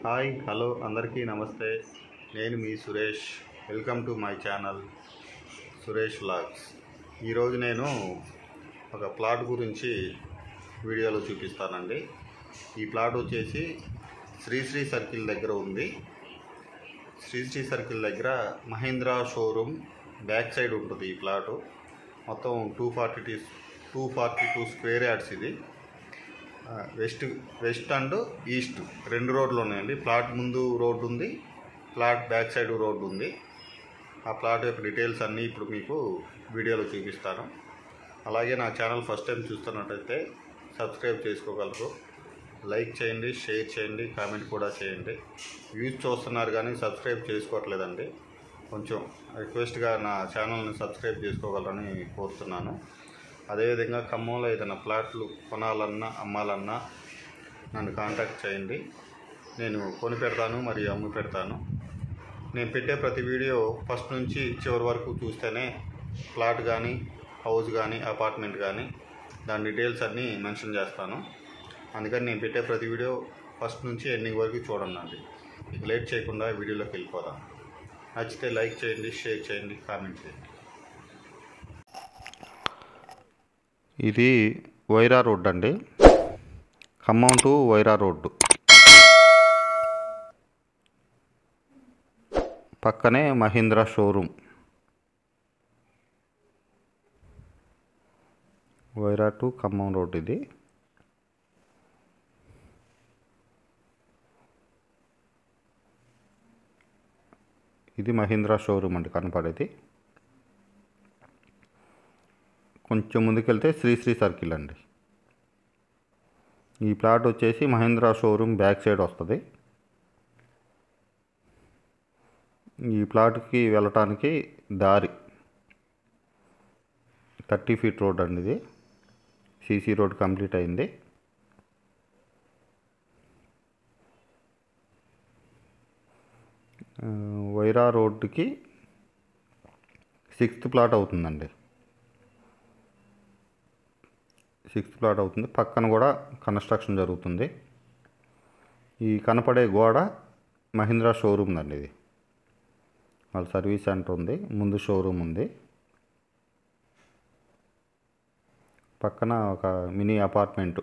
hi hello అందరికీ నమస్తే నేను మీ Suresh welcome to my channel Suresh vlogs ఈరోజు నేను ఒక ప్లాట్ గురించి వీడియోలో చూపిస్తానండి ఈ ప్లాట్ వచ్చేసి శ్రీశ్రీ సర్కిల్ దగ్గర ఉంది శ్రీశ్రీ సర్కిల్ దగ్గర మహీంద్రా షోరూమ్ బ్యాక్ సైడ్ ఉంటుంది ఈ ప్లాటు మొత్తం two forty two two forty two square yards ఇది ఆ, వెస్ట్ వెస్ట్ అండ్ ఈస్ట్ రెండు రోడ్లు ఉన్నాయండి ప్లాట్ ముందు రోడ్డు ఉంది ప్లాట్ బ్యాక్ సైడ్ రోడ్డు ఉంది ఆ ప్లాట్ యొక్క డీటెయిల్స్ అన్నీ ఇప్పుడు మీకు వీడియోలో చూపిస్తాను అలాగే నా ఛానల్ ఫస్ట్ టైం చూస్తున్నట్టయితే సబ్స్క్రైబ్ చేసుకోగలరు లైక్ చేయండి షేర్ చేయండి కామెంట్ కూడా చేయండి వ్యూస్ చూస్తున్నారు కానీ సబ్స్క్రైబ్ చేసుకోవట్లేదండి కొంచెం రిక్వెస్ట్గా నా ఛానల్ని సబ్స్క్రైబ్ చేసుకోగలరని కోరుతున్నాను అదేవిధంగా ఖమ్మంలో ఏదైనా ప్లాట్లు కొనాలన్నా అమ్మాలన్నా నన్ను కాంటాక్ట్ చేయండి నేను కొని పెడతాను మరియు అమ్మి పెడతాను నేను పెట్టే ప్రతి వీడియో ఫస్ట్ నుంచి చివరి వరకు చూస్తేనే ప్లాట్ కానీ హౌస్ కానీ అపార్ట్మెంట్ కానీ దాని డీటెయిల్స్ అన్నీ మెన్షన్ చేస్తాను అందుకని నేను పెట్టే ప్రతి వీడియో ఫస్ట్ నుంచి ఎండింగ్ వరకు చూడండి ఇక లేట్ చేయకుండా వీడియోలోకి వెళ్ళిపోదాం నచ్చితే లైక్ చేయండి షేర్ చేయండి కామెంట్ చేయండి ఇది వైరా రోడ్ అండి ఖమ్మం టు వైరా రోడ్డు పక్కనే Mahindra showroom Wyra to Khammam road ఇది ఇది మహీంద్రా షోరూమ్ అండి కనపడేది కొంచెం ముందుకెళ్తే శ్రీశ్రీ సర్కిల్ అండి ఈ ప్లాట్ వచ్చేసి మహీంద్రా షోరూమ్ బ్యాక్ సైడ్ వస్తుంది ఈ ప్లాట్కి వెళ్ళటానికి దారి థర్టీ ఫీట్ రోడ్ అండి ఇది సీసీ రోడ్ కంప్లీట్ అయింది ఆ, వైరా రోడ్డుకి సిక్స్త్ ప్లాట్ అవుతుందండి సిక్స్త్ ప్లాట్ అవుతుంది పక్కన కూడా కన్స్ట్రక్షన్ జరుగుతుంది ఈ కనపడే గోడ మహీంద్రా షోరూమ్ అండి ఇది వాళ్ళ సర్వీస్ సెంటర్ ఉంది ముందు షోరూమ్ ఉంది పక్కన ఒక మినీ అపార్ట్మెంట్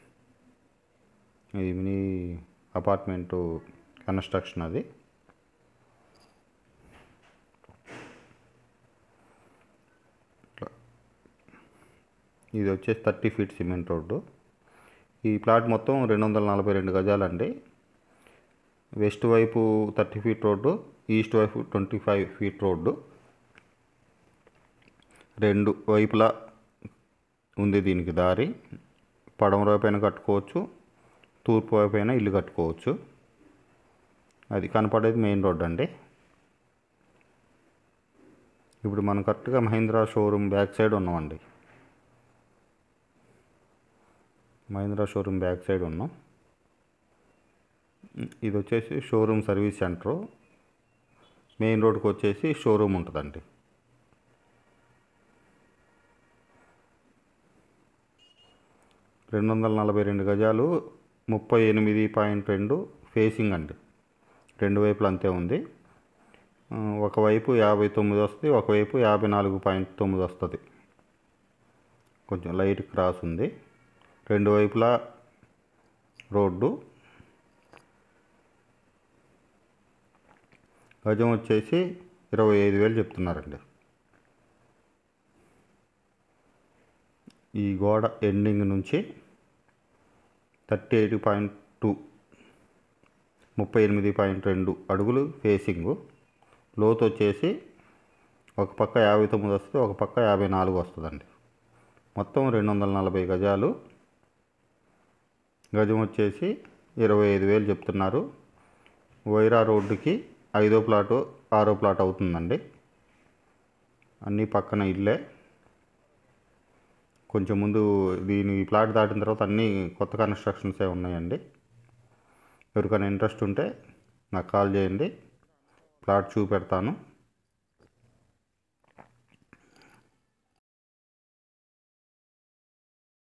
ఇది మినీ అపార్ట్మెంటు కన్స్ట్రక్షన్ అది ఇది వచ్చేసి థర్టీ ఫీట్ సిమెంట్ రోడ్డు ఈ ప్లాట్ మొత్తం రెండు వందల నలభై రెండు గజాలండి వెస్ట్ వైపు థర్టీ ఫీట్ రోడ్డు ఈస్ట్ వైపు ట్వంటీ ఫైవ్ ఫీట్ రోడ్డు రెండు వైపులా ఉంది దీనికి దారి పడమర వైపైన కట్టుకోవచ్చు తూర్పు వైపైన ఇల్లు కట్టుకోవచ్చు అది కనపడేది మెయిన్ రోడ్ అండి ఇప్పుడు మనం కరెక్ట్గా మహీంద్రా షోరూమ్ బ్యాక్ సైడ్ ఉన్నామండి మహీంద్రా షోరూమ్ బ్యాక్ సైడ్ ఉన్నాం ఇది వచ్చేసి షోరూమ్ సర్వీస్ సెంటరు మెయిన్ రోడ్కి వచ్చేసి షోరూమ్ ఉంటుందండి రెండు వందల నలభై రెండు గజాలు ముప్పై ఎనిమిది పాయింట్ రెండు ఫేసింగ్ అండి రెండు వైపులు అంతే ఉంది ఆ, ఒకవైపు యాభై తొమ్మిది వస్తుంది ఒకవైపు యాభై నాలుగు పాయింట్ తొమ్మిది వస్తుంది కొంచెం లైట్ క్రాస్ ఉంది రెండు వైపులా రోడ్డు గజం వచ్చేసి ఇరవై ఐదు వేలు చెప్తున్నారండి ఈ గోడ ఎండింగ్ నుంచి థర్టీ ఎయిట్ పాయింట్ టూ ముప్పై ఎనిమిది పాయింట్ రెండు అడుగులు ఫేసింగు లోతు వచ్చేసి ఒక పక్క యాభై తొమ్మిది వస్తుంది ఒక పక్క యాభై నాలుగు వస్తుందండి మొత్తం రెండు వందల నలభై గజాలు గజం వచ్చేసి ఇరవై ఐదు వేలు చెప్తున్నారు వైరా రోడ్డుకి ఐదో ప్లాటు ఆరో ప్లాట్ అవుతుందండి అన్నీ పక్కన ఇల్లే కొంచెం ముందు దీని ఈ ప్లాట్ దాటిన తర్వాత అన్నీ కొత్త కన్స్ట్రక్షన్సే ఉన్నాయండి ఎవరికైనా ఇంట్రెస్ట్ ఉంటే నాకు కాల్ చేయండి ప్లాట్ చూపెడతాను